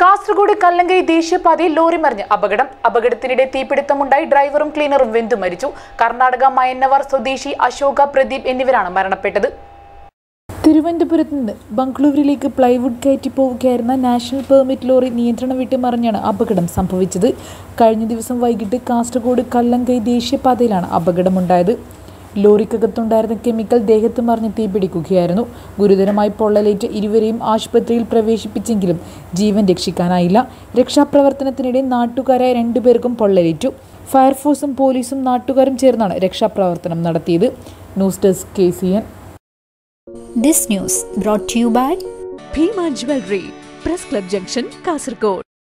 കാസർഗോഡ് കല്ലങ്കൈ ദേശീയപാതയിൽ ലോറി മറിഞ്ഞ് അപകടം അപകടത്തിനിടെ തീപിടുത്തമുണ്ടായി ഡ്രൈവറും ക്ലീനറും വെന്തു മരിച്ചു കർണാടക മയന്നവർ സ്വദേശി അശോക പ്രദീപ് എന്നിവരാണ് മരണപ്പെട്ടത് തിരുവനന്തപുരത്ത് നിന്ന് ബംഗളൂരുവിലേക്ക് പ്ലൈവുഡ് കയറ്റി പോവുകയായിരുന്ന നാഷണൽ പെർമിറ്റ് ലോറി നിയന്ത്രണം വിട്ട് മറിഞ്ഞാണ് അപകടം സംഭവിച്ചത് കഴിഞ്ഞ ദിവസം വൈകിട്ട് കാസർഗോഡ് കല്ലങ്കൈ ദേശീയപാതയിലാണ് അപകടമുണ്ടായത് ലോറിക്കകത്തുണ്ടായിരുന്ന കെമിക്കൽ ദേഹത്ത് മറിഞ്ഞ് തീപിടിക്കുകയായിരുന്നു ഗുരുതരമായി പൊള്ളലേറ്റ് ഇരുവരെയും ആശുപത്രിയിൽ പ്രവേശിപ്പിച്ചെങ്കിലും ജീവൻ രക്ഷിക്കാനായില്ല രക്ഷാപ്രവർത്തനത്തിനിടെ നാട്ടുകാരായ രണ്ടുപേർക്കും പൊള്ളലേറ്റു ഫയർഫോഴ്സും പോലീസും നാട്ടുകാരും ചേർന്നാണ് രക്ഷാപ്രവർത്തനം നടത്തിയത് news desk K C N This news brought to you by Bhima jewellery press club junction Kasaragod